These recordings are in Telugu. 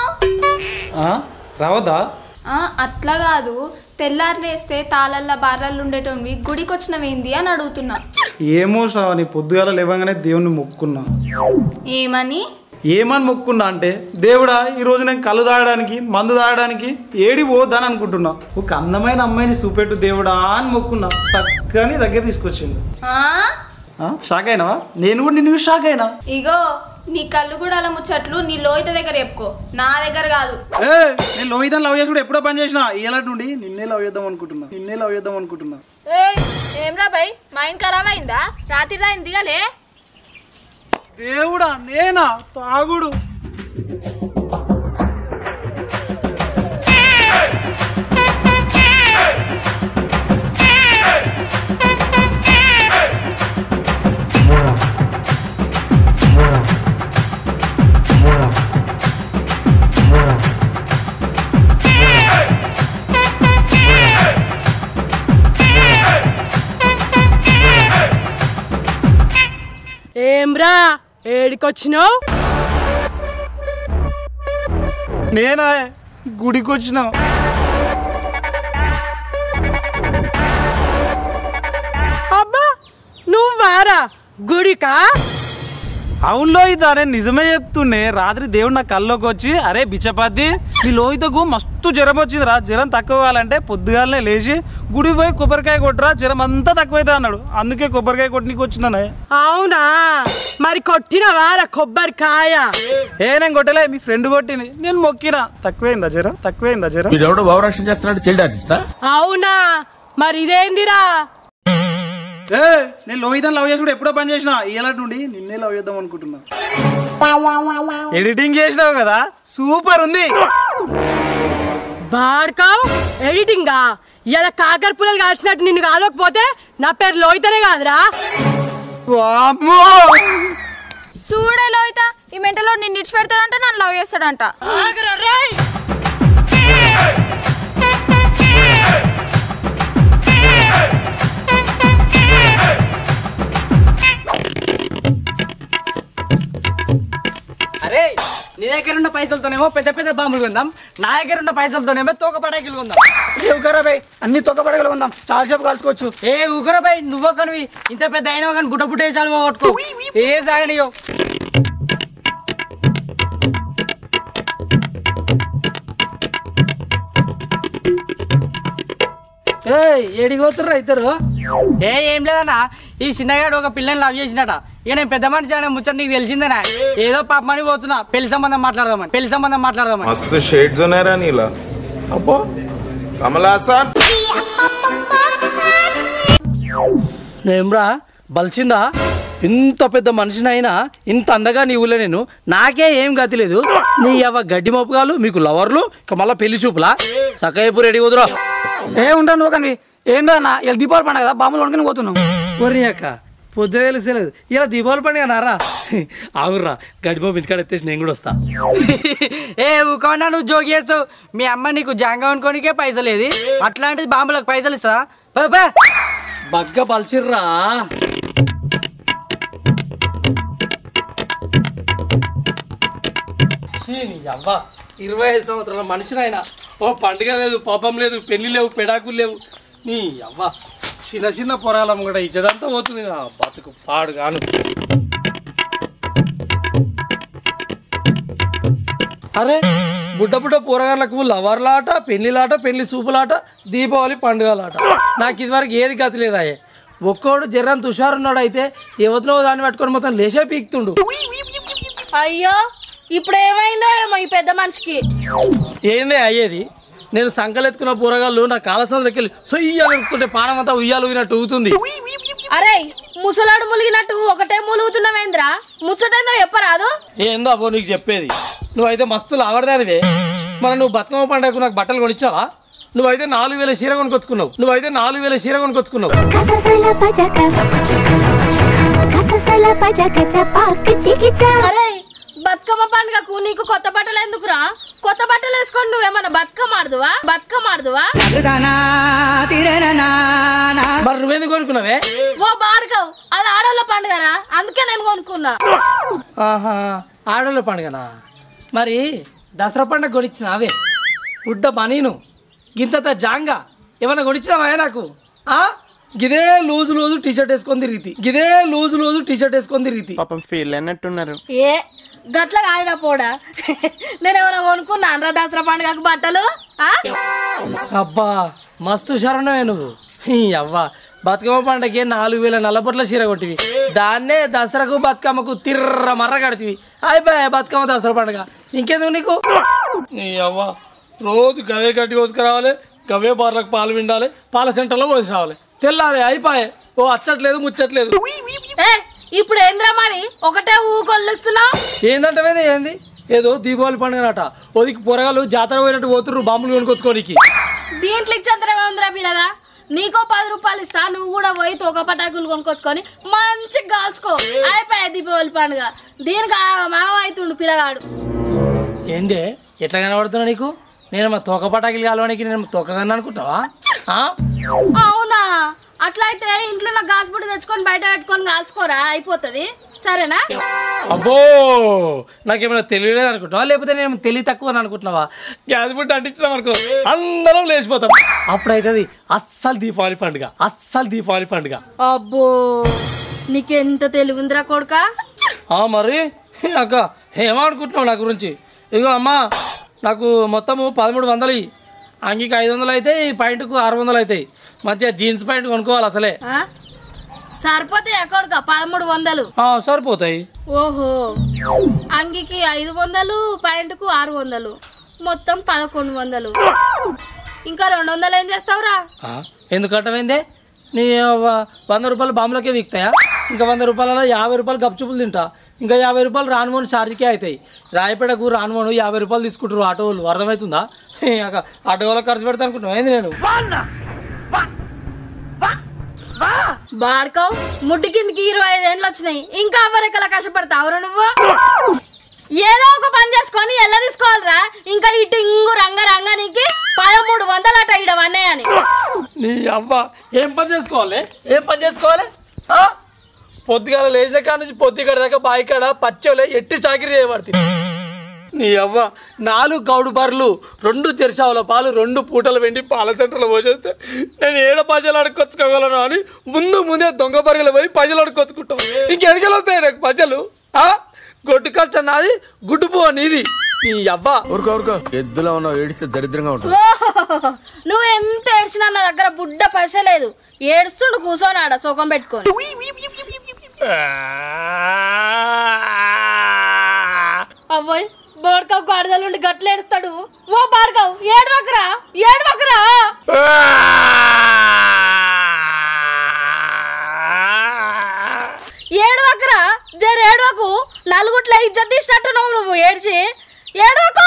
వచ్చినావు ఆ? రావద్దా ఆ, అట్లా కాదు తెల్లారులేస్తే తాళల్ల బార్లల్లో ఉండేటోనివి గుడికి వచ్చినవేంది అని అడుగుతున్నా ఏమో శ్రావణి పొద్దుగాల లేవగానే దేవుణ్ణి మొక్కుకున్నా ఏమని ఏమని మొక్కుకున్నా అంటే దేవుడా ఈ రోజు నేను కళ్ళు తాగడానికి మందు తాగడానికి ఏడి పోద్దని అనుకుంటున్నా ఒక అందమైన అమ్మాయిని చూపెట్టు దేవుడా అని మొక్కున్నా చక్కని దగ్గర తీసుకొచ్చింది ఆ? ఆ? షాక్ అయినావా నేను కూడా నిన్ను చూసి షాక్ అయినా ఇగో నీ కళ్ళు కూడా అలా ముచ్చట్లు నీ లోయిత దగ్గర చెప్పుకో నా దగ్గర కాదు ఏ నేను లోహితని లవ్ చేసుడు ఎప్పుడో పని చేసిన ఇలా నుండి నిన్నే లవ్ చేద్దాం అనుకుంటున్నా నిన్నే లవ్ చేద్దాం అనుకుంటున్నా ఏం రా భయ్ మైండ్ ఖరాబ్ అయిందా రాత్రి రాయింది దిగలే దేవుడా నేనా తాగుడు ఏమ్రా ఏడికొచ్చినావు నేనా గుడికి వచ్చిన అబ్బా నువ్వారా గుడికా అవునులో ఇది అరే నిజమే చెప్తుండే రాత్రి దేవుడు నా కల్లోకి వచ్చి అరే బిచ్చపాతి నీ లోహితకు మస్తు జ్వరం వచ్చిందిరా జ్వరం తక్కువ కావాలంటే పొద్దుగాలనే లేచి గుడి పోయి కొబ్బరికాయ కొట్టురా జ్వరం అంతా తక్కువైతే అన్నాడు అందుకే కొబ్బరికాయ కొట్టనికి వచ్చినానే అవునా మరి కొట్టినవారా కొబ్బరికాయ ఏ నేను కొట్టలే మీ ఫ్రెండ్ కొట్టింది నేను మొక్కినా తక్కువైందా జ్వరం తక్కువైందా జ్వరం వీడెవడో భావరక్షణ చేస్తున్నాడు చైల్డ్ ఆర్టిస్టా అవునా మరి ఇదేందిరా ఏ నేను లోహితని లవ్ చేసుడు ఎప్పుడో పని చేసిన ఇలా నుండి నిన్నే లవ్ చేద్దాం అనుకుంటున్నా ఎడిటింగ్ చేసినావు కదా సూపర్ ఉంది బాడ్కావ్ ఎడిటింగా ఇలా కాకర పుల్లలు కాల్చినట్టు నిన్ను కాలకపోతే నా పేరు లోయితనే కాదురా వామ్మో! చూడే లోయిత ఈ మెంటలో నిన్ను ఇడిచి పెడతాడంట నన్ను లవ్ చేస్తాడంట ఆగరా రేయ్! అరే నీ దగ్గర ఉన్న పైసలతోనేమో పెద్ద పెద్ద బాంబులు కొందాం నా దగ్గర ఉన్న పైసలతోనేమో తోక పటాకులు కొందాం అన్ని తొక్కబడగలు ఉందాం చాలా సేపు కలుసుకోవచ్చు ఏ ఉగ్రబాయ్ నువ్వు కనివి ఇంత పెద్ద అయినా కానీ గుడ్డ పుట్టే చాలు పట్టుకో ఏ సాగనియో ఏడిపోతుర్రా ఇద్దరు ఏ ఏం లేదన్నా ఈ చిన్నగాడు ఒక పిల్లని లవ్ చేసినట ఇక నేను పెద్ద మనిషి అనే ముచ్చట నీకు తెలిసిందేనా ఏదో పాపమని పోతున్నా పెళ్లి సంబంధం మాట్లాడదామని పెళ్లి సంబంధం మాట్లాడదామని मस्त शेड्स होणार नीला अप्पो कमला असा ఏమ్రా బలిచిందా ఇంత పెద్ద మనిషినైనా ఇంత అందగా నీ ఊళ్ళో నేను నాకే ఏం గతి లేదు నీ అవ్వ గడ్డి మోపగాలు మీకు లవర్లు ఇక మళ్ళీ పెళ్లి చూపులా సకాయపు రెడీ కుదురా ఏ ఉంటాను కానీ ఏం రా నా ఇలా దీపావళి పండుగ కదా బాంబులు వండుకొని పోతున్నాం ఒరి అక్క పొద్దున తెలిసేలేదు ఇలా దీపావళి పండుగ నారా ఆగుర్రా గడిపో ఇంటికాడ ఎత్తేసి నేను కూడా వస్తా ఏ ఊకన్నా నువ్వు జోగి చేస్తావు మీ అమ్మ నీకు జాంగా అనుకోనికే పైసలు ఏది అట్లాంటిది బాంబులకు పైసలు ఇస్తా బాబా బగ్గ పలిచిర్రా ఛీ, నీ అవ్వ ఇరవై ఐదు సంవత్సరాల మనిషినైనా ఓ పండుగ లేదు పాపం లేదు పెళ్లి లేవు పెడాకులు లేవు నీ అవ్వ చిన్న చిన్న పొరాలం కూడా ఇచ్చదంతా పోతుంది నా బతుకు పాడు గాను అరే బుడ్డ బుడ్డ పోరగాళ్ళకు లవర్లాట పెళ్లిలాట పెళ్లి చూపులాట దీపావళి పండుగలాట నాకు ఇదివరకు ఏది గతి లేదాయే ఒక్కోడు జర్రని తుషారున్నాడు అయితే ఎవరినో దాన్ని పట్టుకొని మొత్తం లేచే పీకుతుండు అయ్యో ఇప్పుడు ఏమైందో ఏమో ఈ పెద్ద మనిషికి ఏందే అయ్యేది నేను సంకలెత్తుకున్న పూరగాళ్ళు నా కాలసంలోకి వెళ్ళి సొయ్యాలు ఎత్తుతుంటే పానం అంతా ఉయ్యాలు ఊగినట్టు ఊగుతుంది అరే ముసలాడు ములిగినట్టు ఒకటే ములుగుతున్నావేంద్రా ముచ్చటేందో చెప్పరాదు ఏందో అబ్బో నీకు చెప్పేది నువ్వైతే మస్తు లావడదానివే మరి నువ్వు బతుకమ్మ పండుగకు నాకు బట్టలు కొనిచ్చావా నువ్వైతే నాలుగు వేల చీర కొనుకొచ్చుకున్నావు నువ్వైతే నాలుగు వేల చీర కొనుకొచ్చుకున్నావు కససల పజక కససల పజక చపాక్ చికిచా అరే బతుకమ్మ పండుగకు నీకు కొత్త బట్టలు ఎందుకురా కొత్త బట్టలు వేసుకొని నువ్వేమన్నా బతుకమ్మ ఆడుదువా బతుకమ్మ ఆడుదువా మరి నువ్వెందుకు కొనుక్కున్నావే ఓ బాడుకవు అది ఆడోళ్ళ పండుగరా అందుకే నేను కొనుక్కున్నా ఆహా ఆడోళ్ళ పండుగనా మరి దసరా పండుగ కొనిచ్చిన అవే బుడ్డ మనీను గింత జాంగా ఏమన్నా కొనిచ్చినావా నాకు ఆ గిదే లూజు లూజు టీ షర్ట్ వేసుకొని తిరిగి గిదే లూజు లూజు టీ షర్ట్ వేసుకొని తిరిగి పాపం ఫీల్ అయినట్టున్నారు ఏ గట్ల కాదురా పోడా నేను ఏమైనా కొనుక్కున్నాను రా దసరా పండుగకు బట్టలు ఆ? అబ్బా మస్తు శరణమే నువ్వు ఈ అవ్వ బతుకమ్మ పండగకి నాలుగు వేల నల్లబొట్ల చీర కొట్టివి దాన్నే దసరాకు బతుకమ్మకు తిర్ర మర్ర కడితివి అయిపోయా బతుకమ్మ దసరా పండుగ ఇంకెందుకు నీకు ఈ అవ్వ రోజు గవే గడ్డి కోసుకురావాలి గవే బార్లకు పాలు విండాలి పాల సెంటర్లో పోసి రావాలి తెల్లాలి అయిపోయే ఓ అచ్చట్లేదు ముచ్చట్లేదు ఏ ఇప్పుడు ఏంద్రా మరి ఒకటే ఊకొల్లుస్తున్నావు ఏందంటే ఏంది ఏదో దీపావళి పండుగ అట ఓదికి పొరగాలు జాతర పోయినట్టు పోతుర్రు బాంబులు కొనుక్కొచ్చుకోనికి దీంట్లో ఇచ్చంతరం ఉందిరా పిల్లగా నీకో పది రూపాయలు ఇస్తా నువ్వు కూడా పోయి తోక పటాకులు కొనుక్కొచ్చుకొని మంచిగా కాల్చుకో అయిపోయా దీపావళి పండుగ దీనికి మామ అవుతుండు పిల్లగాడు ఏందే ఎట్లా కనబడుతున్నా నీకు నేను మా తోక పటాకిలు కాలవానికి నేను తోకగానే అనుకుంటావా ఆ? అవునా అట్లయితే ఇంట్లో నా గాస్ పొడి తెచ్చుకొని బయట పెట్టుకొని కాల్చుకోరా అయిపోతుంది సరేనా అబ్బో నాకేమైనా తెలియలేదు అనుకుంటావా లేకపోతే నేను తెలివి తక్కువ అని అనుకుంటున్నావా గ్యాస్ బుట్ట అంటించినాం అనుకో అందరం లేచిపోతాం అప్పుడైతుంది అస్సలు దీపావళి పండుగ అస్సలు దీపావళి పండుగ అబ్బో నీకెంత తెలివిందిరా కొడుక ఆ మరి అక్క ఏమనుకుంటున్నావు నా గురించి ఇగో అమ్మా నాకు మొత్తము పదమూడు వందలు ఇయ్యి. అంగికి ఐదు వందలు అవుతాయి పాయింట్కు ఆరు వందలు అవుతాయి మంచిగా జీన్స్ పాయింట్ కొనుక్కోవాలి అసలే సరిపోతాయి కొడుక పదమూడు వందలు ఆ, సరిపోతాయి ఓహో అంగికి ఐదు వందలు ప్యాంటుకు ఆరు వందలు మొత్తం పదకొండు వందలు ఇంకా రెండు వందలు ఏం చేస్తావురా ఆ, ఎందుకు కట్టమైందే నీ వ- వంద రూపాయలు బాంబులకే వీక్తాయా ఇంకా వంద రూపాయలలో యాభై రూపాయలు గప్చుపులు తింటా ఇంకా యాభై రూపాయలు రానుమోను ఛార్జీకే అవుతాయి రాయపేటకు రానుమోను యాభై రూపాయలు తీసుకుంటారు ఆటో వాళ్ళు అర్థమవుతుందా ఇక ఆటో వాళ్ళకి ఖర్చు పెడతా అనుకుంటున్నావు ఏంది నేను బాడుకోవు ముడ్డు కిందకి ఇరవై ఐదు ఏండ్లు వచ్చినాయి ఇంకా అవరెక్కల కష్టపడతావురా నువ్వు ఏదో ఒక పని చేసుకొని ఎల్ల తీసుకోవాలిరా ఇంకా ఇటు ఇంగు రంగ రంగానికి పదమూడు వందలు అట ఇడవన్నాయి అని నీ అవ్వ ఏం పని చేసుకోవాలి ఏం పని చేసుకోవాలి ఆ? పొద్దుగాల లేచిన కాడ నుంచి పొద్దుగడ దాకా బావి కాడ పచ్చోలే ఎట్టి చాకిరి చేయబడుతుంది నీ అవ్వ నాలుగు గౌడు బర్రెలు రెండు తెరిచావుల పాలు రెండు పూటలు వెండి పాల సెంటర్లో పోసేస్తే నేను ఏడ పజలు అడుక్కొచ్చుకోగలను అని ముందు ముందే దొంగ బర్రెలు పోయి పజలు అడుక్కొచ్చుకుంటాం ఇంకెడికెళ్ళి వస్తాయి నాకు పజలు ఆ? గొడ్డు కష్టం నాది గుడ్డు పువ్వు నీది నీ అవ్వ ఊరుకో ఊరుకో ఎద్దులో ఉన్నావు ఏడిస్తే దరిద్రంగా ఉంటుంది ఓహ్! నువ్వు ఎంత ఏడ్చినా నా దగ్గర బుడ్డ పైస లేదు ఏడుస్తుండు కూర్చొని ఆడ సుఖం పెట్టుకొని అవ్వయ్ బాడకావు గాడిదలుండి గట్ల ఏడుస్తాడు ఓ బాడకావు ఏడవకరా ఏడవకరా ఏడవకరా జర ఏడవకు నలుగుట్ల ఇజ్జత్ తీసినట్టు నువ్వు నువ్వు ఏడ్చి ఏడవకు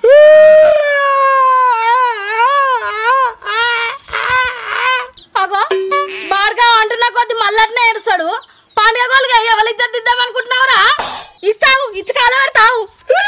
అగో బాడగా అంటున్నా కొద్ది మళ్ళట్నే ఏడుస్తాడు పండుగ గోలుగా ఎవరు ఇజ్జత్ ఇద్దాం అనుకుంటున్నావురా ఇస్తావు ఇచ్చి కాల పెడతావు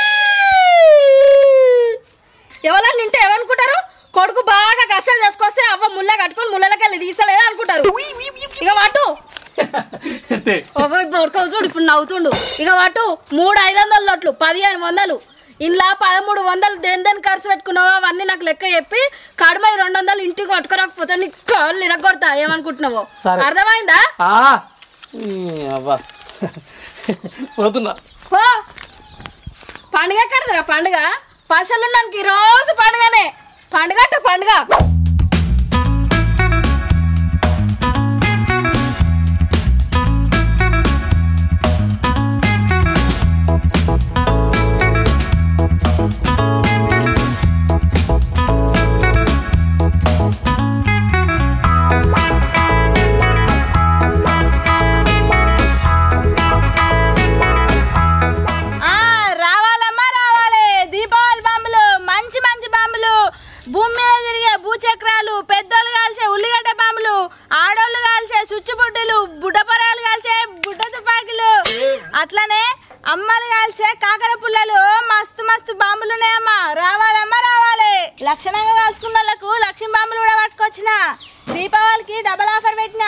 ఎవరన్నా నింటే ఏమనుకుంటారు కొడుకు బాగా కష్టాలు చేసుకొస్తే అవ్వ ముళ్ళ కట్టుకొని ముళ్ళకి వెళ్ళి తీసలేదు అనుకుంటారు ఇక వాటు అవ్వ ఇప్పుడు చూడు ఇప్పుడు నవ్వుతుండు ఇక వాటు మూడు ఐదు వందల నోట్లు పదిహేను వందలు ఇలా పదమూడు వందలు దేని దేని ఖర్చు పెట్టుకున్నావో అవన్నీ నాకు లెక్క చెప్పి కడమ ఈ రెండు వందలు ఇంటికి పట్టుకోరాకపోతే నీకు కాళ్ళు ఇరగొడతా ఏమనుకుంటున్నావు సరే. అర్థమైందా ఆ, ఈ అవ్వ పోతున్నా పో పండుగ ఎక్కడదిరా పండుగ పసలున్నానికి రోజు పండుగనే పండుగ అట్ట పండుగ ఆ, రావాలమ్మా రావాలి దీపావళి బాంబులు మంచి మంచి బాంబులు భూమి మీద తిరిగే భూచక్రాలు పెద్దోళ్ళు కాల్చే ఉల్లిగడ్డ బాంబులు ఆడోళ్ళు కాల్చే చుచ్చుబుడ్డులు బుడ్డపరాలు కాల్చే బుడ్డ తుపాకీలు అట్లనే అమ్మలు కాల్చే కాకర పుల్లలు మస్తు మస్తు బాంబులు ఉన్నాయమ్మా రావాలమ్మా రావాలి లక్షణంగా కాల్చుకున్న వాళ్ళకు లక్ష్మీ బాంబులు కూడా పట్టుకొచ్చిన దీపావళికి డబల్ ఆఫర్ పెట్టిన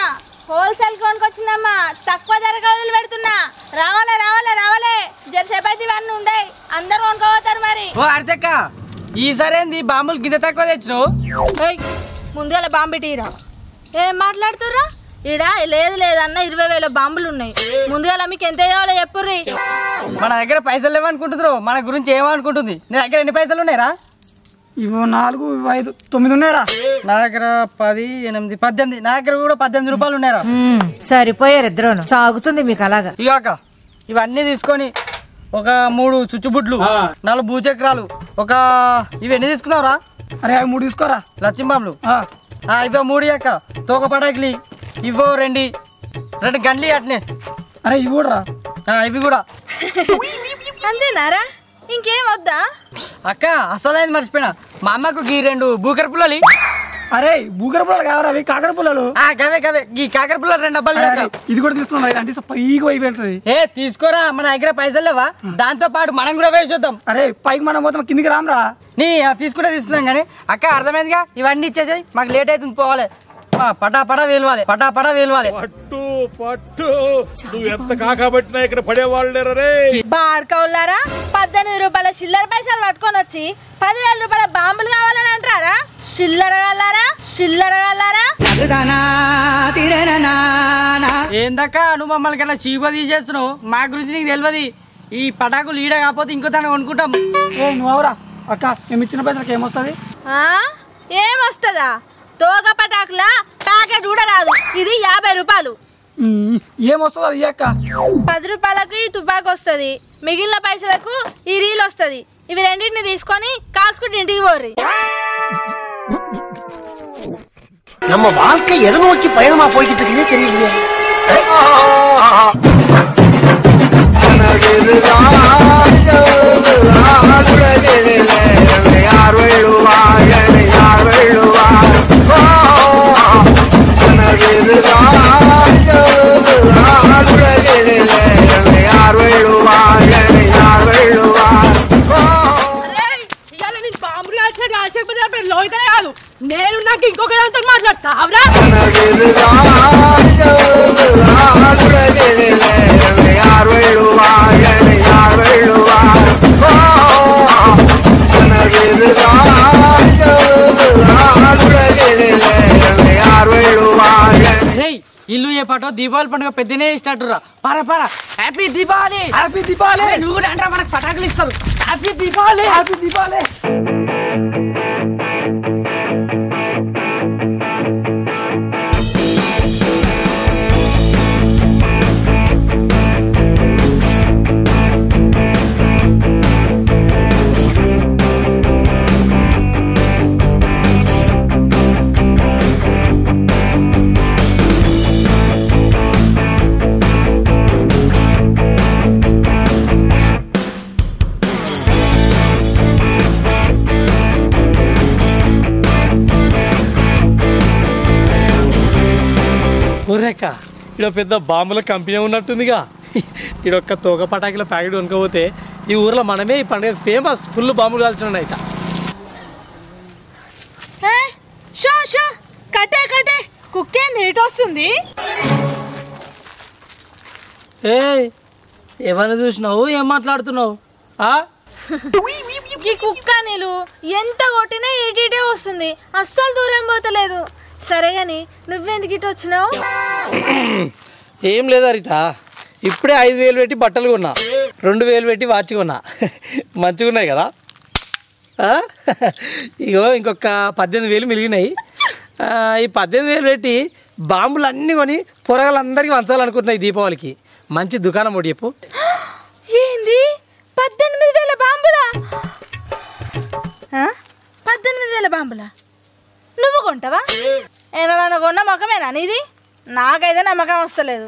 హోల్సేల్ కొనుకొచ్చిందమ్మా తక్కువ ధరకు వదిలి పెడుతున్నా రావాలే రావాలే రావాలే జరసేపు అయితే ఇవన్నీ ఉండే అందరు కొనుక్కోపోతారు మరి ఓ అర్థక్క ఈసారి ఏంది బాంబులు గింత తక్కువ తెచ్చినావు ఏయ్, ముందుగా బాంబు టీరా ఏం మాట్లాడుతుర్రా ఈడ లేదు లేదన్న ఇరవై వేల బాంబులు ఉన్నాయి ముందుగా మీకు ఎంత కావాలో చెప్పుర్రి మన దగ్గర పైసలు లేవనుకుంటున్నారు మన గురించి ఏమనుకుంటుంది నీ దగ్గర ఎన్ని పైసలు ఉన్నాయిరా ఇవో నాలుగు ఇవో ఐదు తొమ్మిది ఉన్నాయరా నా దగ్గర పది ఎనిమిది పద్దెనిమిది నా దగ్గర కూడా పద్దెనిమిది రూపాయలు ఉన్నాయిరా సరిపోయారు ఇద్దరు సాగుతుంది మీకు అలాగా ఇగాక ఇవన్నీ తీసుకొని ఒక మూడు చుచ్చుబుడ్లు నాలుగు భూచక్రాలు ఒక ఇవన్నీ తీసుకున్నావురా అరే అవి మూడు తీసుకోరా లచ్చింబాంబులు ఆ, ఆ, ఇవో మూడు యొక్క తోక పటాకులు ఇవో రెండు రెండు గంటలు అట్నే అరే ఇవి కూడా రా ఆ, ఇవి కూడా అంతేనారా ఇంకేం వద్దా అక్క అసలైంది మర్చిపోయినా మా అమ్మకు గీ రెండు బూకర పుల్లలు అరే బూగర పుల్లలు కావరా అవి కాకర పుల్లలు ఆ గవే గవే ఈ కాకర పుల్లలు రెండు డబ్బాలు అరే, తెస్తా. అరే, ఇది కూడా తీసుకున్నా అంటే పైకి పోయి వెళ్తుంది ఏ తీసుకోరా మన దగ్గర పైసలు లేవా దాంతో పాటు మనం కూడా వేసేద్దాం అరే పైకి మనం పోతాం కిందికి రామరా నీ ఆ, తీసుకుంటే తీసుకున్నాం కానీ అక్క అర్థమైందిగా ఇవన్నీ ఇచ్చేసాయి మాకు లేట్ అవుతుంది పోవాలి ఆ, పటా పటా వేలువాలి పటా పటా వేలువాలి పట్టు పట్టు నువ్వు ఎంత కాకబట్టినా ఇక్కడ పడేవాళ్ళు రే బాడుకోళ్ళారా పద్దెనిమిది రూపాయల చిల్లర పైసలు పట్టుకొని వచ్చి పదివేల రూపాయల బాంబులు కావాలని అంటారా చిల్లర గల్లారా చిల్లర గల్లారా ఏందక్క నువ్వు మమ్మల్ని కన్నా చీప తీసేస్తున్నావు మా గురించి నీకు తెలియదు ఈ పటాకులు ఈడ కాకపోతే ఇంకో తన కొనుక్కుంటాం ఏ నువ్వు అవరా అక్క మేము ఇచ్చిన పైసలకి ఏమొస్తుంది ఆ? ఏమొస్తుందా తోక పటాకుల ప్యాకెట్ కూడా రాదు ఇది యాభై రూపాయలు ఉమ్, ఏమొస్తుంది అది అక్క పది రూపాయలకు ఈ తుపాకు వస్తుంది మిగిలిన పైసలకు ఈ రీల్ వస్తుంది ఇవి రెండింటిని తీసుకొని కాల్చుకుంటే ఇంటికి పోర్రి நம்ம வாழ்க்கை எதை நோக்கி பயணமா போய்கிட்டு இருக்குன்னே தெரியலையே யார் வெள்ளுவார் என்னை யார் வெள்ளுவார் யார் வெள்ளுவார் என்னை யார் வெள்ளுவார் ఇవాళ నేను బాంబులు కాల్చినట్టు కాల్చకపోతే నా పేరు లోహితనే కాదు నేను నాకు ఇంకొక దాంతో మాట్లాడతా అవునా யார் வெள்ளுவார் என்னை யார் வெள்ளுவார் யார் வெள்ளுவார் రేయ్ ఇల్లు ఏ పాటో దీపావళి పండుగ పెద్దనే ఇష్టరా పర పర హ్యాపీ దీపావళి హ్యాపీ దీపావళి అరే, నువ్వు కూడా అంటారా మనకు పటాకులు ఇస్తారు హ్యాపీ దీపావళి హ్యాపీ దీపావళి ఒరేక ఇక్కడ పెద్ద బాంబుల కంపెనీ ఉన్నట్టుందిగా ఇక్కడ ఒక్క తోక పటాకుల ప్యాకెట్ కొనుక్కోపోతే ఈ ఊర్లో మనమే ఈ పండుగ ఫేమస్ ఫుల్ బాంబులు కాల్చున్నాయి ఇక ఏ? షో షో కట్టే కట్టే కుక్కేంది ఇటు వస్తుంది ఏ ఎవరిని చూసినావు ఏం మాట్లాడుతున్నావు ఆ? ఈ కుక్క నీళ్ళు ఎంత కొట్టినా ఇటే వస్తుంది అస్సలు దూరం పోతలేదు సరే గాని నువ్వెందుకు ఇటు వచ్చినావు ఏం లేదు హరిత ఇప్పుడే ఐదు వేలు పెట్టి బట్టలు కొన్నా రెండు వేలు పెట్టి వాచ్ కొన్నా మంచిగా ఉన్నాయి కదా ఆ? ఇగో ఇంకొక పద్దెనిమిది వేలు మిగిలినాయి ఆ, ఈ పద్దెనిమిది వేలు పెట్టి బాంబులు అన్నీ కొని పొరగాళ్ళందరికీ వంచాలనుకుంటున్నాయి దీపావళికి మంచి దుకాణం ఒకటి చెప్పు ఏంది పద్దెనిమిది వేల బాంబులా ఆ? పద్దెనిమిది వేల బాంబులా నువ్వు కొంటావా ఏమన్నా కొన్న మొక్కమేనా నీది నాకైతే నమ్మకం వస్తలేదు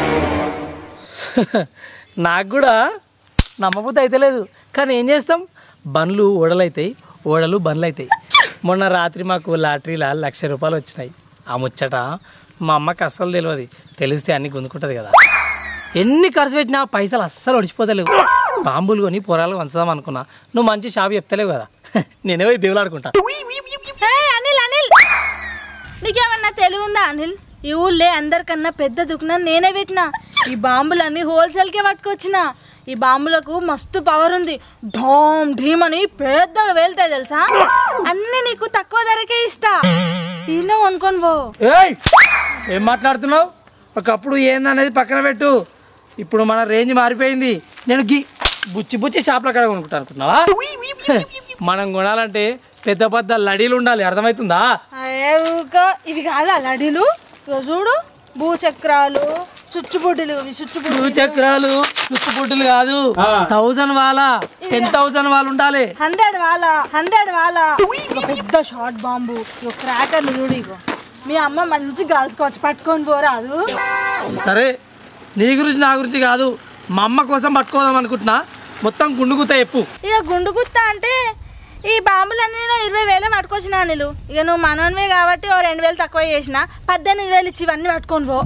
నాకు కూడా నమ్మబుద్ధి అయితే లేదు కానీ ఏం చేస్తాం బండ్లు ఓడలవుతాయి ఓడలు బండ్లు అవుతాయి మొన్న రాత్రి మాకు లాటరీలా లక్ష రూపాయలు వచ్చినాయి ఆ ముచ్చట మా అమ్మకి అస్సలు తెలియదు తెలిస్తే అన్ని గుంజుకుంటుంది కదా ఎన్ని ఖర్చు పెట్టినా పైసలు అస్సలు ఒడిచిపోతలేవు బాంబులు కొని పొరాలు వంచుదాం అనుకున్నా నువ్వు మంచి షాప్ చెప్తలేవు కదా నేనే దేవులాడుకుంటా ఏయ్, అనిల్ అనిల్ నీకేమన్నా తెలివి ఉందా అనిల్ ఈ ఊళ్ళే అందరికన్నా పెద్ద దుకాణం నేనే పెట్టిన ఈ బాంబులన్నీ హోల్సేల్కే పట్టుకొచ్చిన ఈ బాంబులకు మస్తు పవర్ ఉంది ఢోమ్ ఢీమ్ అని పెద్దగా వెళ్తాయి తెలుసా అన్ని నీకు తక్కువ ధరకే ఇస్తా తినో అనుకోని పో ఏయ్ ఏం మాట్లాడుతున్నావు ఒకప్పుడు ఏందనేది పక్కన పెట్టు ఇప్పుడు మన రేంజ్ మారిపోయింది నేను గీ బుచ్చి బుచ్చి షాప్లో కడ కొనుక్కుంటా అనుకున్నావా హే, మనం కొనాలంటే పెద్ద పెద్ద లడీలు ఉండాలి అర్థమవుతుందా అయ్యే ఊకో ఇవి కాదా లడీలు ఇగో చూడు భూచక్రాలు చుచ్చుబుడ్డిలు ఇవి చుచ్చుబుడ్డి భూ చక్రాలు చుట్టుపుట్టులు కాదు థౌజండ్ వాళ్ళ టెన్ థౌజండ్ వాళ్ళు ఉండాలి హండ్రెడ్ వాళ్ళ హండ్రెడ్ వాళ్ళ ఇగో పెద్ద షార్ట్ బాంబు ఇగో క్రాకర్లు చూడు ఇగో మీ అమ్మ మంచి కాల్చుకోవచ్చు పట్టుకొని పోరాదు సరే నీ గురించి నా గురించి కాదు మా అమ్మ కోసం పట్టుకోదాం అనుకుంటున్నా మొత్తం గుండుగుతా చెప్పు ఇక గుండు గుత్త అంటే ఈ బాంబులన్నీ నేను ఇరవై వేలే పట్టుకొచ్చిన నీళ్ళు ఇక నువ్వు మనవనివే కాబట్టి ఓ రెండు వేలు తక్కువ చేసిన పద్దెనిమిది వేలు ఇచ్చి ఇవన్నీ పట్టుకొని పో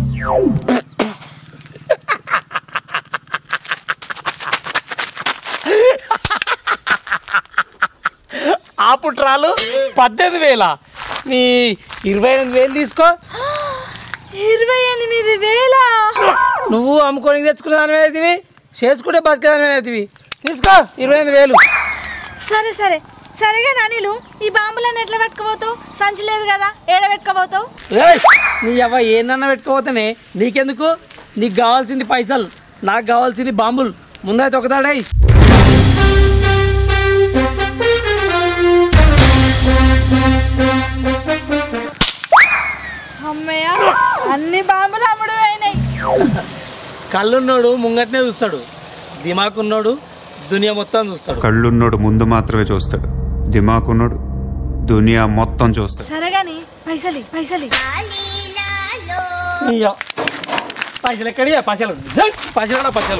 ఆ పుట్రాలు పద్దెనిమిది వేల నీ ఇరవై ఎనిమిది వేలు తీసుకో ఇరవై ఎనిమిది వేల నువ్వు అమ్ముకొని తెచ్చుకునే దానివి చేసుకుంటే బతికేదానివి తీసుకో ఇరవై ఎనిమిది వేలు సరే సరే సరేగా నానీలు ఈ బాంబులన్నీ ఎట్లా పెట్టుకోబోతావు సంచి లేదు కదా ఏడ పెట్టుకోబోతావు ఏయ్ నీ అవ్వ ఏనన్నా పెట్టుకోపోతేనే నీకెందుకు నీకు కావాల్సింది పైసలు నాకు కావాల్సింది బాంబులు ముందైతే ఒకదాడై అమ్మయ్య అన్ని బాంబులు అమ్ముడు అయినాయి కళ్ళున్నోడు ముంగట్నే చూస్తాడు దిమాకున్నోడు దునియా మొత్తం చూస్తాడు కళ్ళున్నోడు ముందు మాత్రమే చూస్తాడు దిమాకున్నోడు దునియా మొత్తం చూస్తాడు సరే గాని పైసలి పైసలి ఇయ్య. పైసలు ఎక్కడియా పైసలు పైసలు పైసలు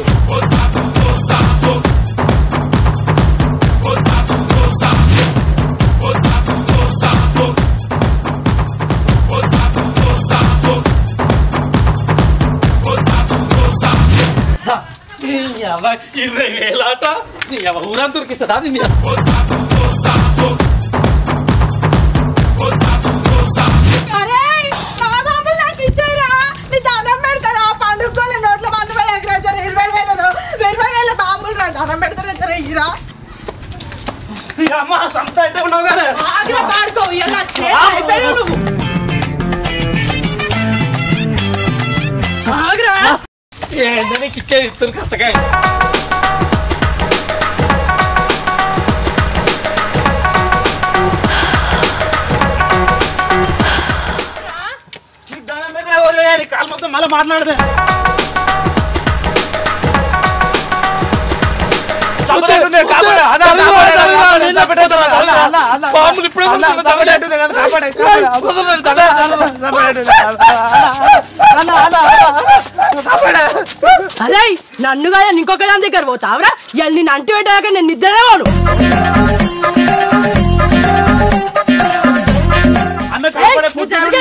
ఇరవై వేలాట నీ అవ్వ ఊరంతా దొరికిస్తుందా నీ అరే నా బాంబులు నాకు ఇచ్చారా నీ దండం పెడతారా పండుగ నోట్ల మందు వేల ఎకరేసారు ఇరవై వేలు ఇరవై వేల బాంబులు నా దండం పెడతారు ఇద్దరు ఇరా అమ్మ సంత అయితే ఉన్నావు కదా ఆగ్రా పాడుకో ఇలా అయిపోయావు నువ్వు ఆగ్రా ఏంటో నీకు ఇచ్చేది ఇద్దరు కచ్చకాయ కాలు మొత్తం మళ్ళీ మాట్లాడదే పాములు ఇప్పుడే అరే నన్ను కాదు ఇంకొక దాని దగ్గర పోతావురా ఇవాళ నేను అంటి పెట్టాక నేను నిద్రనే పోను అన్న కాపాడే పుట్టిన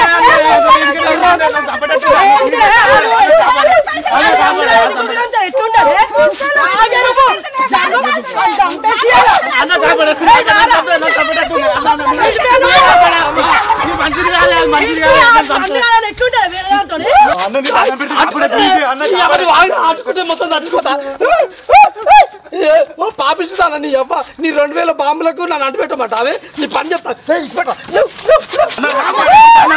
మంచిది కాదు మంచిది ఆడుకుంటే మొత్తం తట్టుకోతా ఓ పాపిస్తాను నీ అవ్వ నీ రెండు వేల బాంబులకు నన్ను అంటు పెట్టమంటావే నీ పని చెప్తా ఏయ్, ఇటు పెట్ట. లేవు, లేవు, లేవు.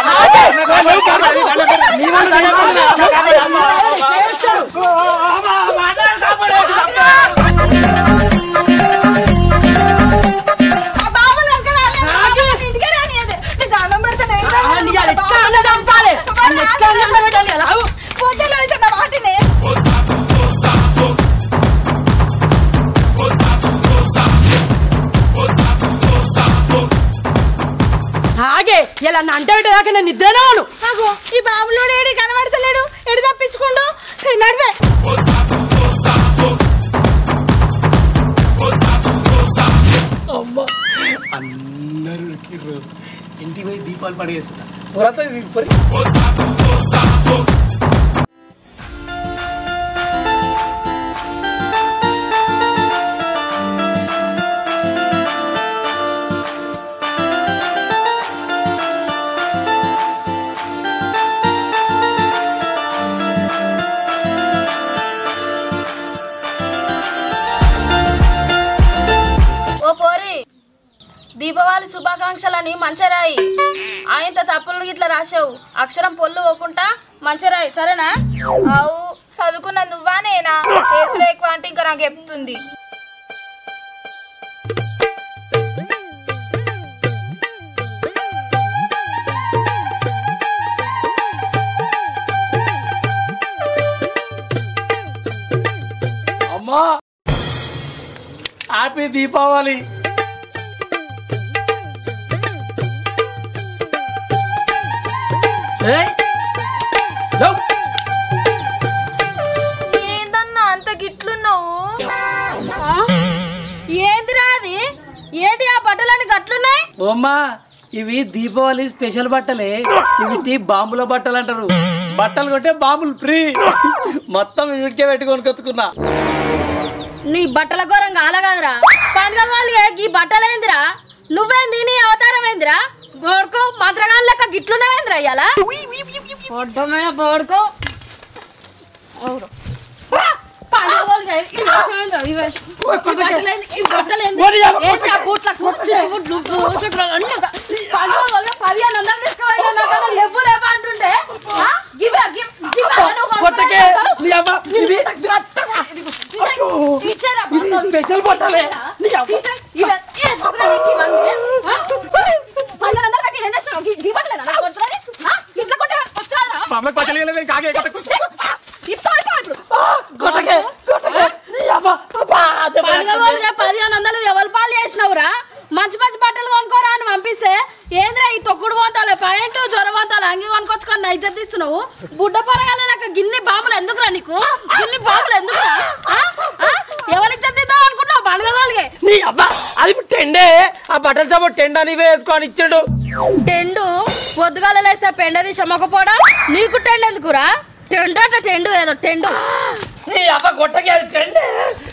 ఆగే ఇలా అంట పెట్టేదాకా నేను నిద్రనే పోను అగో ఈ బాబులో ఏడి కనబడతలేడు ఎడి తప్పించుకుంటూ నడివే అమ్మ అందరూ ఉరికిర్రు ఇంటికి పోయి దీపాలు పడిగేసుకుంటా పొరతో పొరి దీపావళి శుభాకాంక్షలని మంచిగా రాయి ఆయనతో తప్పులు ఇట్లా రాసావు అక్షరం పొల్లు పోకుండా మంచిగా రాయి సరేనా అవు చదువుకున్న నువ్వా నేనా కేసులు ఎక్కువ అంటే ఇంకా నాకు చెప్తుంది అమ్మా హ్యాపీ దీపావళి ఏయ్, లేవ్. ఏందన్నా అంత గిట్లున్నావు ఏందిరా అది ఏంటి ఆ బట్టలని గట్లున్నాయి ఓమ్మా ఇవి దీపావళి స్పెషల్ బట్టలే ఇవి బాంబుల బట్టలు అంటారు బట్టలు కొంటే బాంబులు ఫ్రీ మొత్తం వీటికే పెట్టుకొని కత్తుకున్నా నీ బట్టల ఘోరం కాలగదరా పండుగ వాళ్ళకి ఈ బట్టలేందిరా నువ్వేంది నీ అవతారం ఏందిరా బోడుకో మంత్రగాన్ లెక్క గిట్లున్నావేందిరా ఇయ్యాల పొడ్డమే బోడుకో అవును. ఆ! పండుగ వాళ్ళకి ఈ వేషం ఏందిరా, ఈ వేషం? ఈ బట్టలేంది, ఈ బట్టలేంది? ఏంటి ఆ బూట్ల కుర్చీ, బూట్లు, భూచక్రాలు అన్నీ ఒక- పండుగ వాళ్ళు పదిహేను వందలు తీసుకోవాలి నాకు అసలు లేవు లేవా అంటుంటే ఆ? గివే, గివ్- గివే అని ఒక కొట్టకే, నీ అవ్వ, ఇవి ఇచ్చారా ఇది స్పెషల్ బట్టలే నీ అవ్వ. మామలకు పచ్చలేదు కాకే కొట్టకే, కొట్టకే, నీ అవ్వ. అబ్బా, దెబ్బ తాకింది. పదిహేను వందలు ఎవరు పాలు చేసినవురా మంచి మంచి బట్టలు కొనుక్కోరా అని పంపిస్తే ఏంద్రా ఈ తొక్కుడు పోతాలే పాయింట్ జ్వరం పోతాలు అంగి కొనుక్కొచ్చుకొని నా ఇజ్జత్ తీస్తున్నావు బుడ్డ పొరగాల నాకు గిన్ని బాంబులు ఎందుకురా నీకు గిన్ని బాంబులు ఎందుకురా ఆ? ఆ? ఎవరి ఇజ్జత్ తీద్దాం అనుకుంటున్నావు పండుగ వాళ్ళకి నీ అబ్బా అది ఇప్పుడు టెండే ఆ బట్టల చాపు టెండ్ అని వేసుకొని ఇచ్చాడు టెండు పొద్దుగాల లేస్తే పెండ తీసి అమ్మకపోవడం నీకు టెండు ఎందుకురా టెండు అట టెండు ఏదో టెండు నీ అబ్బ కొట్టకే అది టెండే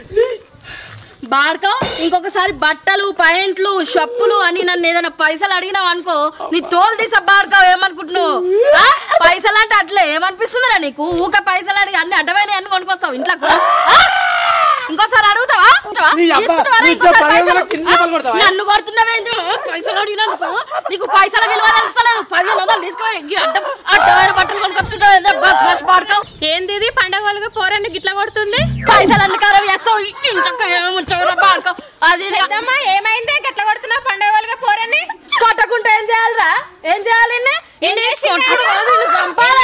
బాడకం ఇంకొకసారి బట్టలు పాయింట్లు షప్పులు అని నన్ను ఏదైనా పైసలు అడిగినావు అనుకో నీ తోలు తీసా బాడకావు ఏమనుకుంటున్నావు ఆ? పైసలు అంటే అట్లే ఏమనిపిస్తుందిరా నీకు ఊక పైసలు అడిగి అన్ని అడ్డమైన అన్ని కొనుక్కొస్తావు ఇంట్లోకి ఆ? ఇంకోసారి అడుగుతావా ఉంటావా? నీ అబ్బా, తీసుకుంటావారా నీ ఇంకోసారి చెప్ప పైసలు? కింద దెబ్బలు కొడతావా? నన్ను కొడుతున్నావేంటి పైసలు అడిగినందుకు నీకు పైసల విలువ తెలుస్తలేదు పదిహేను వందలు తీసుకో ఈ అడ్డం అడ్డమైన బట్టలు కొనుక్కొచ్చుకుంటావు బాడకావు ఏంది ఇది పండగ వాళ్ళకి పోరండి గిట్ల కొడుతుంది పైసలు అన్ని ఖరాబ్ చేస్తావు ఇంట్లో ఏముంచవురా బాడకావు అది ఇది. పెద్దమ్మ ఏమైంది గట్ల కొడుతున్నావు పండగ వాళ్ళకి పోరండి కొట్టకుంటే ఏం చేయాలిరా ఏం చేయాలి ఇన్ని? ఇన్ని కొట్టుడు కాదు, ఇన్ని చంపాలి.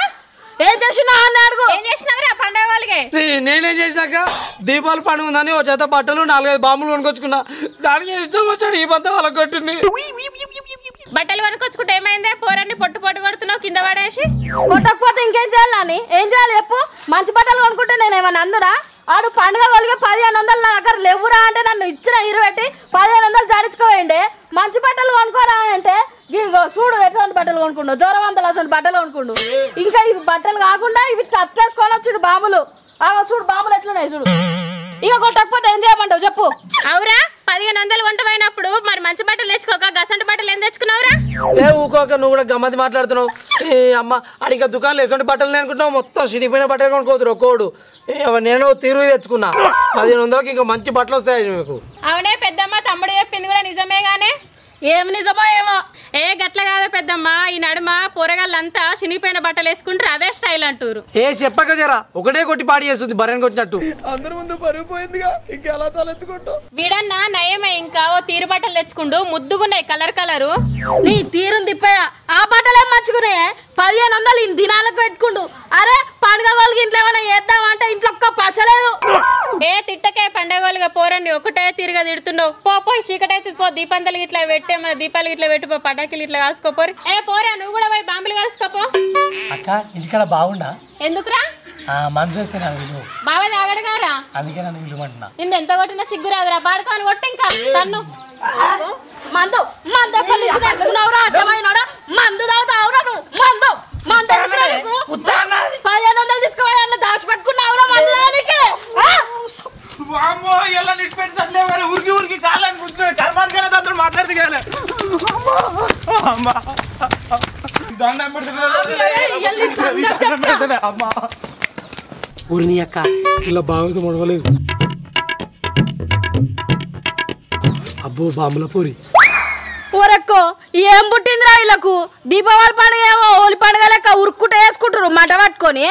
ఏం చేసినా అని అడుగు ఏం చేసినావురా పండగ వాళ్ళకి నీ- నేనేం చేసినాక దీపావళి పండుగ ఉందని ఓ చేత బట్టలు నాలుగైదు బాంబులు కొనుకొచ్చుకున్నా దానికి ఇష్టం వచ్చాడు ఈ పంత వాళ్ళకి కొట్టింది బట్టలు కొనుక్కొచ్చుకుంటే ఏమైందే పోరండి పొట్టు పొట్టు కొడుతున్నావు కింద పడేసి కొట్టకపోతే ఇంకేం చేయాలి నాని ఏం చేయాలి చెప్పు మంచి బట్టలు కొనుక్కుంటే నేను ఏమన్నా అందురా ఆడు పండుగ కలిగే పదిహేను వందలు నా దగ్గర లేవురా అంటే నన్ను ఇచ్చిన ఇరు పెట్టి పదిహేను వందలు జాడించుకోవేయండి మంచి బట్టలు కొనుక్కోరా అంటే ఇగో చూడు ఎటువంటి బట్టలు కొనుక్కుండు జ్వరవంతలు అసలు బట్టలు కొనుక్కుండు ఇంకా ఇవి బట్టలు కాకుండా ఇవి తప్పేసుకొని వచ్చుడు బాబులు ఆగో చూడు బాబులు ఎట్లున్నాయి చూడు ఇక కొట్టకపోతే ఏం చేయమంటావు చెప్పు అవురా పదిహేను వందలు కొంట పోయినప్పుడు మరి మంచి బట్టలు తెచ్చుకోక గసంటి బట్టలు ఏం తెచ్చుకున్నావురా ఏ ఊకోక నువ్వు కూడా గమ్మతి మాట్లాడుతున్నావు ఏ అమ్మ అడిగ దుకాణాలు వేసుకుంటే బట్టలు అనుకుంటున్నావు మొత్తం చినిపోయిన బట్టలు కొనుక్కోతురు కోడు నేను తిరుగు తెచ్చుకున్నా పదిహేను వందలకి ఇంకా మంచి బట్టలు వస్తాయి మీకు అవునే పెద్దమ్మ తమ్ముడు చెప్పింది కూడా నిజమే గానే ఏం నిజమో ఏమో ఏ గట్ల కాదా పెద్దమ్మ ఈ నడుమ పోరగాళ్ళంతా చినిగిపోయిన బట్టలు వేసుకుంటారు అదే స్టైల్ అంటారు ఏ చెప్పక జరా ఒకటే కొట్టి పాడి చేస్తుంది బర్రెని కొట్టినట్టు అందరి ముందు పరుగు పోయిందిగా ఇంకెలా తలెత్తుకుంటావు వీడన్నా నయమే ఇంకా ఓ తీరు బట్టలు తెచ్చుకుండు ముద్దుగున్నాయి కలర్ కలరు నీ తీరుని తిప్పయ్యా ఆ బట్టలే మర్చుకునే పదిహేను వందలు ఈ దినాలకు పెట్టుకుండు అరే పండుగ వాళ్ళకి ఇంట్లో ఏమైనా చేద్దామంటే ఇంట్లో ఒక్క పసలేదు ఏ తిట్టకే పండగలుగా పోరండి ఒకటే తిరిగా తిడుతున్నావు పో పోయి చీకటైతే పో దీపంతలు ఇట్లా పెట్టే మన దీపాలు ఇట్లా పెట్టి పో పటాకులు ఇట్లా కాసుకోపోరు ఏ పోరా నువ్వు కూడా పోయి బాంబులు కాసుకోపో అక్క ఇంటికాడ బాగుండా ఎందుకురా మనసు వస్తే నాకు విలువ బావ తాగడు గారా అందుకే నన్ను విలువంటున్నా నిన్ను ఎంత కొట్టినా సిగ్గు రాదురా బాడుకొని కొట్టు ఇంకా తన్ను మందు మందు ఎప్పటి నుంచి నేర్చుకున్నావురా అర్థమైనాడా మందు తాగుతావురా నువ్వు మందు మందు ఎందుకురా నీకు? పదిహేను వందలు తీసుకుపోయి అట్లా దాచి పెట్టుకున్నావురా మందు దానికి వామ్మో ఎలా నిట్ పెట్టట్లే వాళ్ళు ఉరికి ఉరికి కాళ్ళని కూర్చున్నాడు కర్మాన్ కానీ దాంతో మాట్లాడితే కానీ అమ్మా దండం పెడుతున్నా అమ్మా ఊరిని అక్క ఇలా బాగుంది మొడవలేదు అబ్బో బాంబుల పూరి ఊరక్కో ఏం పుట్టిందిరా వీళ్ళకు దీపావళి పండుగ ఏమో హోలీ పండుగ లెక్క ఉరుక్కుంటే వేసుకుంటారు మంట పట్టుకొని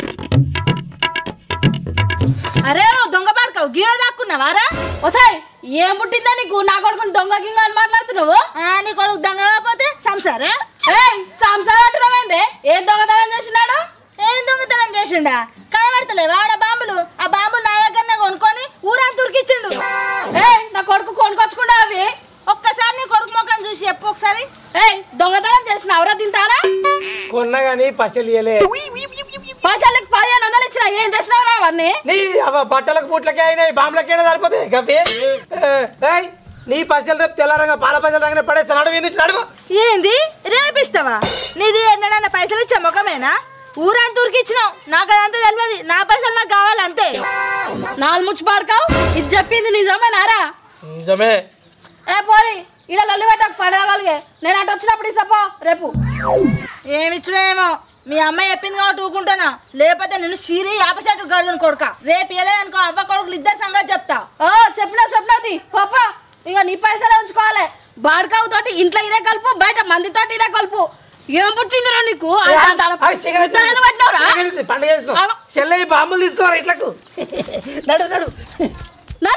అరే ఓ దొంగ పడకవు గిడ దాక్కున్నావారా ఒసాయ్ ఏం పుట్టిందా నీకు నా కొడుకుని దొంగ గింగ అని మాట్లాడుతున్నావు నీ కొడుకు దొంగ కాకపోతే సంసారా ఏయ్ సంసారం అంటున్నావేందే ఏ దొంగతనం చేసినాడు ఏం దొంగతనం చేసిండా కనబడతలేవా ఆడ బాంబులు ఆ బాంబులు నా దగ్గరనే కొనుక్కొని ఊరంతా తురికిచ్చిండు ఏయ్ నా కొడుకు కొనుకొచ్చుకున్నా అవి ఒక్కసారి నీ కొడుకు ముఖం చూసి చెప్పు ఒకసారి ఏయ్ దొంగతనం చేసిన ఎవరో తింటానా కొన్నా కానీ పైసలు ఇయ్యలే పైసలకి పదిహేను వందలు ఇచ్చిన ఏం చేసినావు అవన్నీ నీ అవ్వ బట్టలకు పూట్లకే అయినాయి బాంబులకైనా సరిపోతాయి గప్పి ఏయ్ నీ పైసలు రేపు తెల్లారంగా పాల పైసలు రాగానే పడేస్తాను అడుగు నుంచి అడుగు ఏంది రేపిస్తావా నీది ఎన్నడన్నా పైసలు ఇచ్చే ముఖమేనా ఊరంతా ఉరికిచ్చినావు నాకు అదంతా తెలియదు నా పైసలు నాకు కావాలి అంతే నాలుగు ముచ్చి పాడుకావు ఇది చెప్పింది నిజమేనారా నిజమే ఏ పోరి ఈడ లల్లి పెట్టకు పడగలిగే నేను అటు వచ్చినప్పుడు ఇసపో రేపు ఏమిచ్చుడేమో మీ అమ్మాయి చెప్పింది కాబట్టి ఊకుంటానా లేకపోతే నేను సిరి ఆపచేటు గడుదును కొడుక రేపు ఇవ్వలేదనుకో అవ్వ కొడుకులు ఇద్దరు సంగతి చెప్తా ఓ చెప్పినా చెప్పినది పాప ఇక నీ పైసలే ఉంచుకోవాలి బాడకావు తోటి ఇంట్లో ఇదే కలుపు బయట మంది తోటి ఇదే కలుపు ఏం పుట్టిందిరా నీకు అంత- అంత- ఆ, సిగరెట్ ఇద్దరు ఎందుకు పట్టినావురా? సిగరెట్ పండుగ చేస్తున్నావు చెల్లె బాంబులు తీసుకోవాలి ఇట్లకు నడు నడు నడు.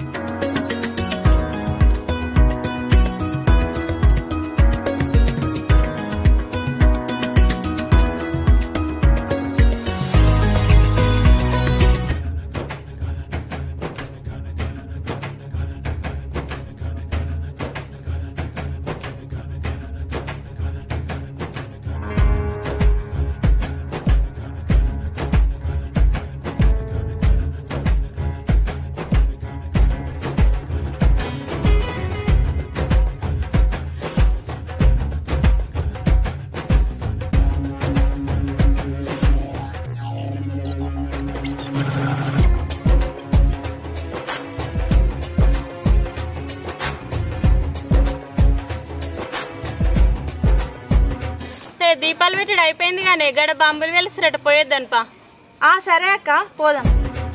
సే దీపాలు పెట్టుడు అయిపోయింది కానీ గడ బాంబులు వెలిసిరట పోయేద్దనిపా ఆ సరే అక్క పోదాం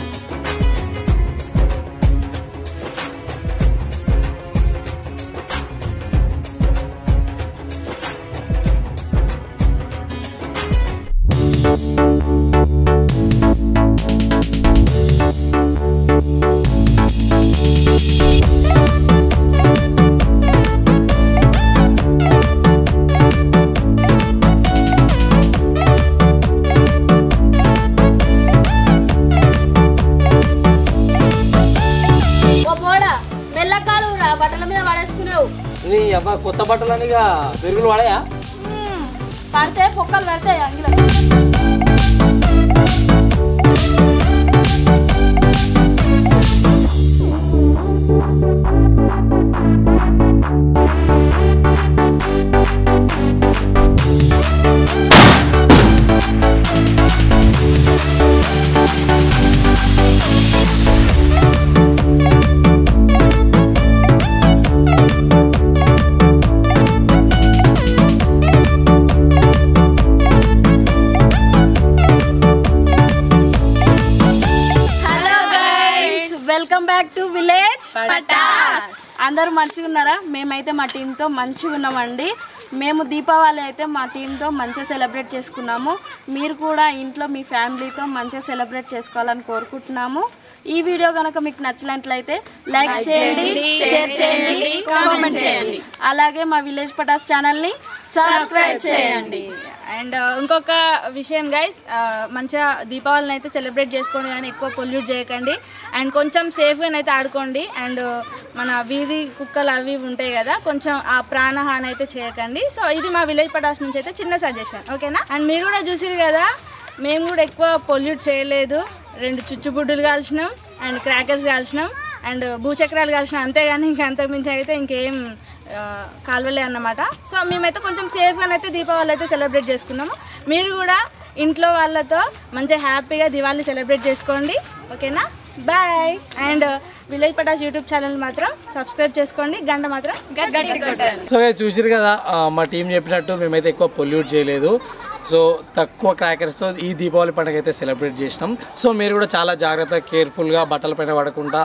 ఓ పోడా మెల్లకాలు రా బట్టల మీద పడేసుకునేవు నీ అబ్బా కొత్త బట్టలని ఇక పెరుగులు పడాయా పడితే పొక్కలు పడతాయి అంగిలో hello guys welcome back to village Patas అందరూ మంచిగా ఉన్నారా మేమైతే మా టీంతో మంచిగా ఉన్నామండి మేము దీపావళి అయితే మా టీంతో మంచిగా సెలబ్రేట్ చేసుకున్నాము మీరు కూడా ఇంట్లో మీ ఫ్యామిలీతో మంచిగా సెలబ్రేట్ చేసుకోవాలని కోరుకుంటున్నాము ఈ వీడియో కనుక మీకు నచ్చినట్లయితే లైక్ చేయండి షేర్ చేయండి కామెంట్ చేయండి అలాగే మా విలేజ్ పటాస్ ఛానల్ని సబ్స్క్రైబ్ చేయండి అండ్ ఇంకొక విషయం గైస్ మంచిగా దీపావళిని అయితే సెలబ్రేట్ చేసుకోండి కానీ ఎక్కువ పొల్యూట్ చేయకండి అండ్ కొంచెం సేఫ్గా అయితే ఆడుకోండి అండ్ మన వీధి కుక్కలు అవి ఇవి ఉంటాయి కదా కొంచెం ఆ ప్రాణహాని అయితే చేయకండి సో ఇది మా విలేజ్ పటాస్ నుంచి అయితే చిన్న సజెషన్ ఓకేనా అండ్ మీరు కూడా చూసిరు కదా మేము కూడా ఎక్కువ పొల్యూట్ చేయలేదు రెండు చుచ్చుబుడ్డులు కాల్చినాం అండ్ క్రాకర్స్ కాల్చినాం అండ్ భూచక్రాలు కాల్చినాం అంతేగాని ఇంకా అంతకుమించి అయితే ఇంకేం ఆ, కాలువలే అన్నమాట సో మేమైతే కొంచెం సేఫ్గా అయితే దీపావళి అయితే సెలబ్రేట్ చేసుకున్నాము మీరు కూడా ఇంట్లో వాళ్ళతో మంచిగా హ్యాపీగా దివాళీ సెలబ్రేట్ చేసుకోండి ఓకేనా bye and village Patas YouTube channel మాత్రం సబ్స్క్రైబ్ చేసుకోండి గంట మాత్రం గట్టి కొట్టండి సో guys, చూసిరు కదా ఆ, మా టీం చెప్పినట్టు మేమైతే ఎక్కువ పొల్యూట్ చేయలేదు సో తక్కువ క్రాకర్స్తో ఈ దీపావళి పండుగ అయితే సెలబ్రేట్ చేసినాం సో మీరు కూడా చాలా జాగ్రత్తగా కేర్ఫుల్గా బట్టల పైన పడకుండా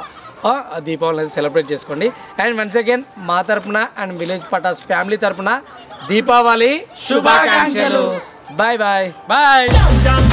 ఆ దీపావళి అనేది సెలబ్రేట్ చేసుకోండి అండ్ వన్స్ అగైన్ మా తరపున అండ్ విలేజ్ పటాస్ ఫ్యామిలీ తరపున దీపావళి శుభాకాంక్షలు బాయ్ బాయ్ బాయ్